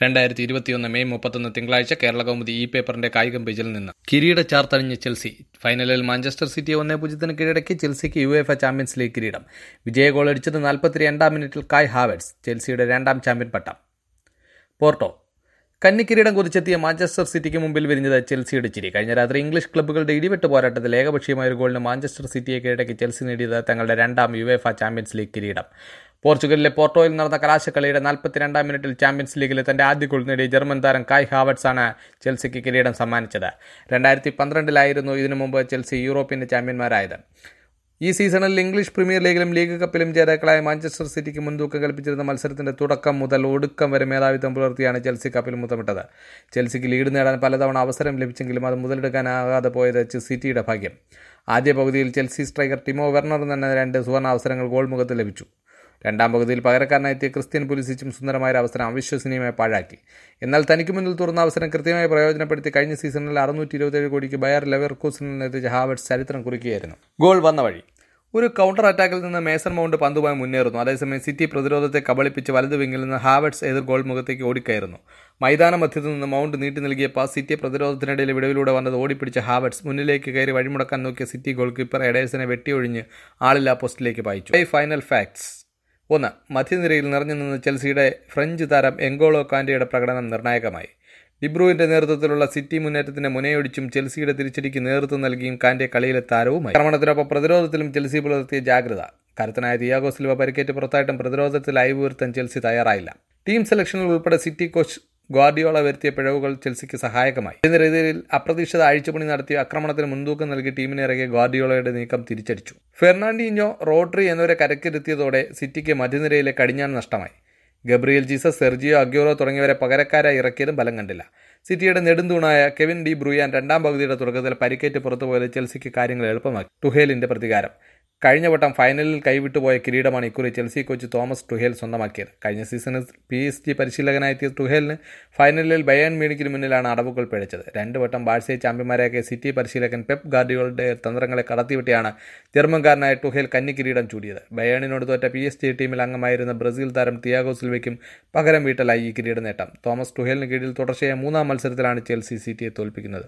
രണ്ടായിരത്തി ഇരുപത്തിയൊന്ന് മെയ് മുപ്പത്തൊന്ന് തിങ്കളാഴ്ച കേരള കൗമുദി ഈ പേപ്പറിന്റെ കായികം പേജിൽ നിന്ന് കിരീട ചാർത്തണിഞ്ഞ് ചെൽസി ഫൈനലിൽ മാഞ്ചസ്റ്റർ സിറ്റിയെ ഒന്നേ പൂജ്യത്തിന് കീഴടക്കി ചെൽസിക്ക് U F A Champions League കിരീടം വിജയ ഗോൾ അടിച്ചത് നാൽപ്പത്തി രണ്ടാം മിനിറ്റിൽ കായ് ഹാവേഡ്സ് ചെൽസിയുടെ രണ്ടാം ചാമ്പ്യൻ പട്ടം പോർട്ടോ കന്നിക്കിരീടം കുറിച്ചെത്തിയ മാഞ്ചസ്റ്റർ സിറ്റിക്ക് മുമ്പിൽ വിരിഞ്ഞത് ചെൽസിയുടെ ചിരി കഴിഞ്ഞ രാത്രി ഇംഗ്ലീഷ് ക്ലബ്ബുകളുടെ ഇടിവെട്ട് പോരാട്ടത്തിൽ ഏകപക്ഷീയമായ ഒരു ഗോളിന് മാഞ്ചസ്റ്റർ സിറ്റിയെ കീഴടക്കി ചെൽസി നേടിയത് തങ്ങളുടെ രണ്ടാം യു എഫ് ചാമ്പ്യൻസ് ലീഗ് കിരീടം പോർച്ചുഗലിലെ പോർട്ടോയിൽ നടന്ന കലാശക്കളിയുടെ നാൽപ്പത്തിരണ്ടാം മിനിറ്റിൽ ചാമ്പ്യൻസ് ലീഗിലെ തന്റെ ആദ്യ ഗോൾ നേടിയ ജർമ്മൻ താരം കായ് ഹാവർട്സ് ആണ് ചെൽസിക്ക് കിരീടം സമ്മാനിച്ചത് രണ്ടായിരത്തി പന്ത്രണ്ടിലായിരുന്നു ഇതിനു മുമ്പ് ചെൽസി യൂറോപ്യൻ ചാമ്പ്യന്മാരായത് ഈ സീസണിൽ ഇംഗ്ലീഷ് പ്രീമിയർ ലീഗിലും ലീഗ് കപ്പിലും ജേതാക്കളായ മാഞ്ചസ്റ്റർ സിറ്റിക്ക് മുൻതൂക്കം കൽപ്പിച്ചിരുന്ന മത്സരത്തിന്റെ തുടക്കം മുതൽ ഒടുക്കം വരെ മേധാവിത്വം പുലർത്തിയാണ് ചെൽസി കപ്പിൽ മുത്തമിട്ടത് ചെൽസിക്ക് ലീഡ് നേടാൻ പലതവണ അവസരം ലഭിച്ചെങ്കിലും അത് മുതലെടുക്കാനാകാതെ പോയത് സിറ്റിയുടെ ഭാഗ്യം ആദ്യ പകുതിയിൽ ചെൽസി സ്ട്രൈക്കർ ടിമോ വെർണർ തന്നെ രണ്ട് സുവർണ അവസരങ്ങൾ ഗോൾ മുഖത്ത് ലഭിച്ചു രണ്ടാം പകുതിയിൽ പകരക്കാരനായെത്തിയ ക്രിസ്ത്യൻ പുലിസിച്ചും സുന്ദരമായ അവസരം അവിശ്വസനീയമായി പാഴാക്കി എന്നാൽ തനിക്ക് മുന്നിൽ തുറന്ന അവസരം കൃത്യമായി പ്രയോജനപ്പെടുത്തി കഴിഞ്ഞ സീസണിൽ അറുന്നൂറ്റി ഇരുപത്തേഴ് കോടിക്ക് ബയർ ലെവർ കൂസിനിൽ എത്തിച്ച ഹാവർട്സ് ചരിത്രം കുറിക്കുകയായിരുന്നു ഗോൾ വന്ന വഴി ഒരു കൗണ്ടർ അറ്റാക്കിൽ നിന്ന് മേസൺ മൗണ്ട് പന്തുമായി മുന്നേറുന്നു അതേസമയം സിറ്റി പ്രതിരോധത്തെ കബളിപ്പിച്ച് വലതു വിങ്ങിൽ നിന്ന് ഹാവർട്സ് എതിർ ഗോൾ മുഖത്തേക്ക് ഓടിക്കയറുന്നു മൈതാന മധ്യത്തിൽ നിന്ന് മൗണ്ട് നീട്ടി നൽകിയ പാസ് സിറ്റി പ്രതിരോധത്തിനിടയിൽ വിടവിലൂടെ വന്നത് ഓടിപ്പിടിച്ച ഹാവർട്സ് മുന്നിലേക്ക് കയറി വഴിമുടക്കാൻ നോക്കിയ സിറ്റി ഗോൾ കീപ്പർ എഡേഴ്സിനെ വെട്ടിയൊഴിഞ്ഞ് ആളില്ലാ പോസ്റ്റിലേക്ക് പായിച്ചു ഫൈനൽ ഫാക്ട്സ് ഒന്ന് മധ്യനിരയിൽ നിറഞ്ഞു നിന്ന് ചെൽസിയുടെ ഫ്രഞ്ച് താരം എങ്കോളോ കാൻഡയുടെ പ്രകടനം നിർണായകമായി ഡിബ്രൂവിന്റെ നേതൃത്വത്തിലുള്ള സിറ്റി മുന്നേറ്റത്തിന് മുനയൊടിച്ചും ചെൽസിയുടെ തിരിച്ചടിക്ക് നേതൃത്വം നൽകിയും കാന്റെ കളിയിലെ താരവുമായി ആക്രമണത്തിനൊപ്പം പ്രതിരോധത്തിലും ചെൽസി പുലർത്തിയ ജാഗ്രത കരുത്തനായ തിയാഗോ സിൽവ പരിക്കേറ്റ് പുറത്തായിട്ടും പ്രതിരോധത്തിൽ അയവുയർത്താൻ ചെൽസി തയ്യാറായില്ല ടീം സെലക്ഷനിൽ ഉൾപ്പെടെ സിറ്റി കോച്ച് ഗ്വാർഡിയോള വരുത്തിയ പിഴവുകൾ ചെൽസിക്ക് സഹായകമായി എന്ന രീതിയിൽ അപ്രതീക്ഷിത അഴിച്ചുപണി നടത്തിയ ആക്രമണത്തിന് മുൻതൂക്കം നൽകി ടീമിനെ ഇറങ്ങിയ ഗ്വാർഡിയോളയുടെ നീക്കം തിരിച്ചടിച്ചു ഫെർണാണ്ടിഞ്ഞോ റോഡ്രി എന്നിവരെ കരക്കിരുത്തിയതോടെ സിറ്റിക്ക് മധ്യനിരയിലെ കടിഞ്ഞാൻ നഷ്ടമായി ഗബ്രിയൽ ജീസസ് സെർജിയോ അഗ്യോറോ തുടങ്ങിയവരെ പകരക്കാരായി ഇറക്കിയതും ഫലം കണ്ടില്ല സിറ്റിയുടെ നെടുന്തൂണായ കെവിൻ ഡി ബ്രൂയാൻ രണ്ടാം പകുതിയുടെ തുടക്കത്തിൽ പരിക്കേറ്റ് പുറത്തുപോയത് ചെൽസിക്ക് കാര്യങ്ങൾ എളുപ്പമാക്കി ടുഹേലിന്റെ പ്രതികാരം കഴിഞ്ഞ വട്ടം ഫൈനലിൽ കൈവിട്ടുപോയ കിരീടമാണ് ഇക്കുറി ചെൽസി കോച്ച് തോമസ് ടുഹേൽ സ്വന്തമാക്കിയത് കഴിഞ്ഞ സീസണിൽ പി എസ് ജി പരിശീലകനായെത്തിയ ടുഹേലിന് ഫൈനലിൽ ബയൺ മ്യൂണിക്കിന് മുന്നിലാണ് അടവുകൾ പിഴച്ചത് രണ്ട് വട്ടം ബാഴ്സയെ ചാമ്പ്യന്മാരാക്കിയ സിറ്റി പരിശീലകൻ പെപ്പ് ഗാർഡിയോളുടെ തന്ത്രങ്ങളെ കടത്തിവിട്ടിയാണ് ജർമ്മൻകാരനായ ടുഹേൽ കന്നി കിരീടം ചൂടിയത് ബയേണിനോട് തോറ്റ പി എസ് ജി ടീമിൽ അംഗമായിരുന്ന ബ്രസീൽ താരം തിയാഗോ സിൽവയ്ക്കും പകരം വീട്ടലായി ഈ കിരീട നേട്ടം തോമസ് ടുഹേലിന് കീഴിൽ തുടർച്ചയായ മൂന്നാം മത്സരത്തിലാണ് ചെൽസി സിറ്റിയെ തോൽപ്പിക്കുന്നത്